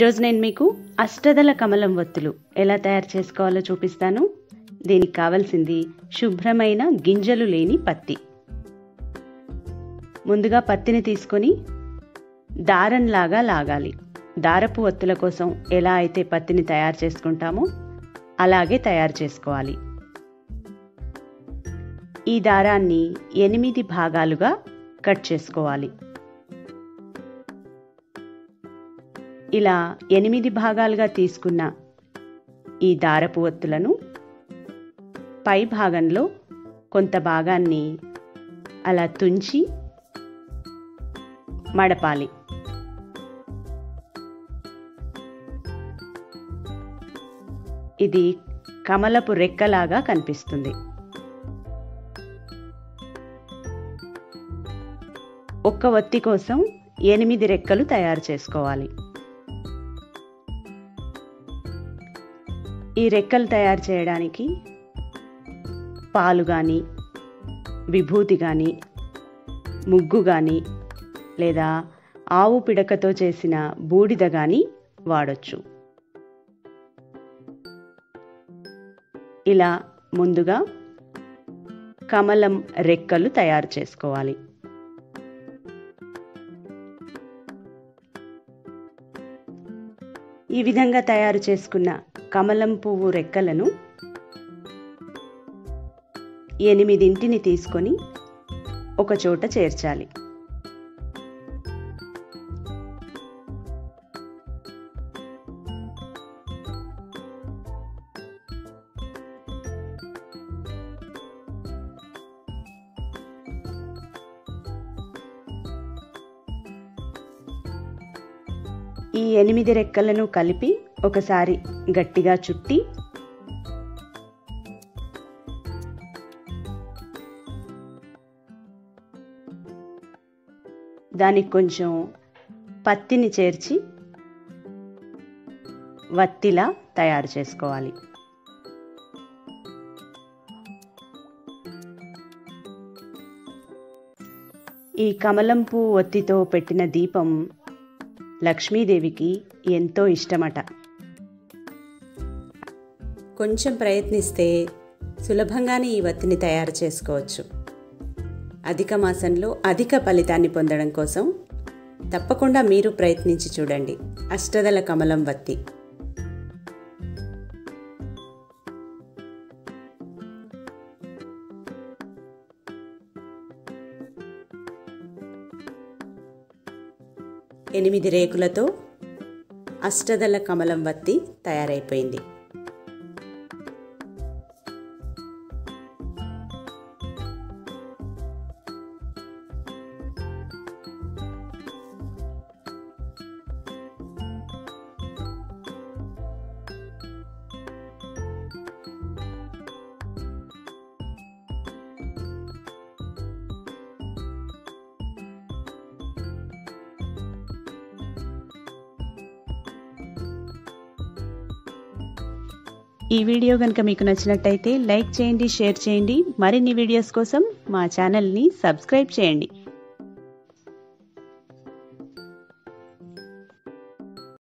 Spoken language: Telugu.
ఈరోజు నేను మీకు అష్టదళ కమలం ఒత్తులు ఎలా తయారు చేసుకోవాలో చూపిస్తాను దీనికి కావలసింది శుభ్రమైన గింజలు లేని పత్తి ముందుగా పత్తిని తీసుకొని దారంలాగా లాగాలి దారపు ఒత్తుల కోసం ఎలా అయితే పత్తిని తయారు చేసుకుంటామో అలాగే తయారు చేసుకోవాలి ఈ దారాన్ని ఎనిమిది భాగాలుగా కట్ చేసుకోవాలి ఇలా ఎనిమిది భాగాలుగా తీసుకున్న ఈ దారపు ఒత్తులను పై భాగంలో కొంత భాగాన్ని అలా తుంచి మడపాలి ఇది కమలపు రెక్కలాగా కనిపిస్తుంది ఒక్క ఒత్తి కోసం ఎనిమిది రెక్కలు తయారు చేసుకోవాలి ఈ రెక్కలు తయారు చేయడానికి పాలు కానీ విభూతి కానీ ముగ్గు కానీ లేదా ఆవు పిడకతో చేసిన బూడిద కానీ వాడొచ్చు ఇలా ముందుగా కమలం రెక్కలు తయారు చేసుకోవాలి ఈ విధంగా తయారు చేసుకున్న కమలం పువ్వు రెక్కలను ఎనిమిదింటిని తీసుకొని ఒక చోట చేర్చాలి ఈ ఎనిమిది రెక్కలను కలిపి ఒకసారి గట్టిగా చుట్టి దానికి కొంచెం పత్తిని చేర్చి వత్తిలా తయారు చేసుకోవాలి ఈ కమలం పువ్వు ఒత్తితో పెట్టిన దీపం లక్ష్మీదేవికి ఎంతో ఇష్టమట కొంచెం ప్రయత్నిస్తే సులభంగానే ఈ వత్తిని తయారు చేసుకోవచ్చు అధిక మాసంలో అధిక ఫలితాన్ని పొందడం కోసం తప్పకుండా మీరు ప్రయత్నించి చూడండి అష్టదల కమలం వత్తి ఎనిమిది రేకులతో అష్టదల కమలం వత్తి తయారైపోయింది ఈ వీడియో కనుక మీకు నచ్చినట్టయితే లైక్ చేయండి షేర్ చేయండి మరిన్ని వీడియోస్ కోసం మా ఛానల్ని సబ్స్క్రైబ్ చేయండి